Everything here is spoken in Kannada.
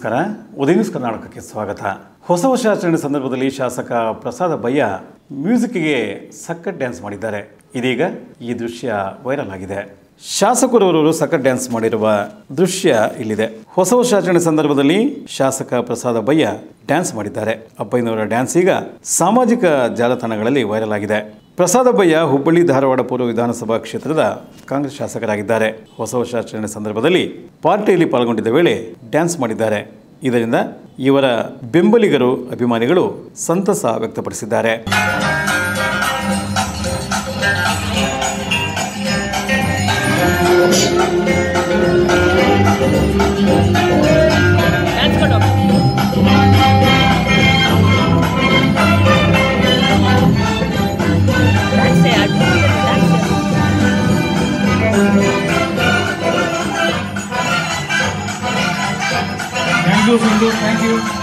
ನಮಸ್ಕಾರ ಉದಯ ನ್ಯೂಸ್ ಕರ್ನಾಟಕಕ್ಕೆ ಸ್ವಾಗತ ಹೊಸ ವರ್ಷಾಚರಣೆ ಸಂದರ್ಭದಲ್ಲಿ ಶಾಸಕ ಪ್ರಸಾದ ಬಯ್ಯ ಮ್ಯೂಸಿಕ್ಗೆ ಸಖತ್ ಡ್ಯಾನ್ಸ್ ಮಾಡಿದ್ದಾರೆ ಇದೀಗ ಈ ದೃಶ್ಯ ವೈರಲ್ ಆಗಿದೆ ಶಾಸಕರವರು ಸಖತ್ ಡ್ಯಾನ್ಸ್ ಮಾಡಿರುವ ದೃಶ್ಯ ಇಲ್ಲಿದೆ ಹೊಸ ವರ್ಷಾಚರಣೆ ಸಂದರ್ಭದಲ್ಲಿ ಶಾಸಕ ಪ್ರಸಾದ ಬಯ್ಯ ಡ್ಯಾನ್ಸ್ ಮಾಡಿದ್ದಾರೆ ಅಪ್ಪಯ್ಯನವರ ಡ್ಯಾನ್ಸ್ ಈಗ ಸಾಮಾಜಿಕ ಜಾಲತಾಣಗಳಲ್ಲಿ ವೈರಲ್ ಆಗಿದೆ ಪ್ರಸಾದ ಬಯ್ಯ ಹುಬ್ಬಳ್ಳಿ ಧಾರವಾಡ ಪೂರ್ವ ವಿಧಾನಸಭಾ ಕ್ಷೇತ್ರದ ಕಾಂಗ್ರೆಸ್ ಶಾಸಕರಾಗಿದ್ದಾರೆ ಹೊಸ ವರ್ಷಾಚರಣೆ ಸಂದರ್ಭದಲ್ಲಿ ಪಾರ್ಟಿಯಲ್ಲಿ ಪಾಲ್ಗೊಂಡಿದ್ದ ವೇಳೆ ಡ್ಯಾನ್ಸ್ ಮಾಡಿದ್ದಾರೆ ಇದರಿಂದ ಇವರ ಬೆಂಬಲಿಗರು ಅಭಿಮಾನಿಗಳು ಸಂತಸ ವ್ಯಕ್ತಪಡಿಸಿದ್ದಾರೆ ಡ್ಯಾನ್ಸ್ ಕೊಡು dance dance Thank you, Sindhu. Thank you.